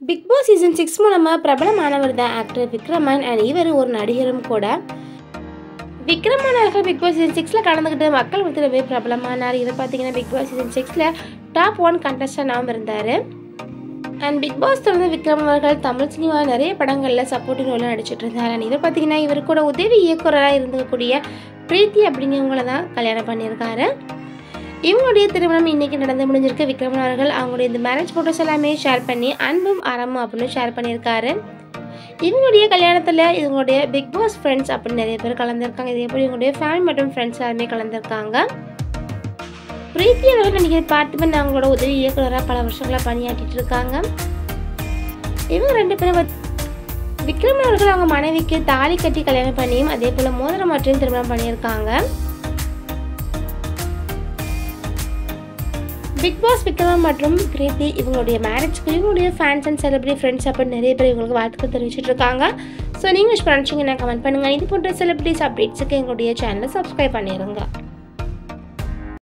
big Boss season six மூலமாக பிரபலமானவர் தான் ஆக்டர் விக்ரமன் அண்ட் இவர் ஒரு நடிகரும் கூட விக்ரமன் அவர்கள் பிக் பாஸ் சீசன் சிக்ஸில் கலந்துக்கிட்டு மக்கள் மத்தியிலவே பிரபலமானார் இவர் பார்த்தீங்கன்னா பிக் பாஸ் சீசன் சிக்ஸில் டாப் ஒன் கண்டஸ்டண்டாகவும் இருந்தார் அண்ட் பிக் பாஸ் தொடர்ந்து விக்ரம் அவர்கள் தமிழ் சினிமாவில் நிறைய படங்களில் சப்போர்ட்டிங் ரோலாக நடிச்சிட்டு இருந்தார் அண்ட் இவர் பார்த்தீங்கன்னா இவர் கூட உதவி இயக்குனராக இருந்தக்கூடிய பிரீத்தி அப்படிங்கிறவங்கள தான் கல்யாணம் பண்ணியிருக்காரு இவங்களுடைய திருமணம் இன்னைக்கு நடந்து முடிஞ்சிருக்கு விக்ரமன் அவர்கள் அவங்களுடைய இந்த மேரேஜ் ஃபோட்டோஸ் எல்லாமே ஷேர் பண்ணி அன்பும் அறமும் அப்படின்னு ஷேர் பண்ணியிருக்காரு இவங்களுடைய கல்யாணத்தில் இவங்களுடைய பிக் பாஸ் ஃப்ரெண்ட்ஸ் அப்படின்னு நிறைய பேர் கலந்துருக்காங்க இதே போல் இவங்களுடைய ஃபேமிலி மற்றும் ஃப்ரெண்ட்ஸ் எல்லாருமே கலந்துருக்காங்க பிரீத்தி அவர்கள் நடிகர் பார்த்திபன் அவங்களோட உதவி இயக்குனராக பல வருஷங்களாக பணியாற்றிட்டு இருக்காங்க இவங்க ரெண்டு பேரும் வந்து- விக்ரம் அவர்கள் அவங்க மனைவிக்கு தாலி கட்டி கல்யாணம் பண்ணியும் அதே போல் மோதிரம் மற்றும் திருமணம் பண்ணியிருக்காங்க பிக் பாஸ் விக்ரமன் மற்றும் பிரீத்தி இவங்களுடைய மேரேஜ்க்கு இவங்களுடைய ஃபேன்ஸ் அண்ட் செலிபிரிட்டி ஃப்ரெண்ட்ஸ் அப்படின்னு நிறைய பேர் இவங்களுக்கு வாழ்த்துக்கள் தெரிவிச்சிட்டு இருக்காங்க ஸோ நீங்கள் விஷ் பண்ணிச்சிங்கன்னா கமெண்ட் பண்ணுங்கள் இது போன்ற செலிபிரிட்டிஸ் அப்டேட்ஸுக்கு எங்களுடைய சேனலை சப்ஸ்கிரைப் பண்ணிடுங்க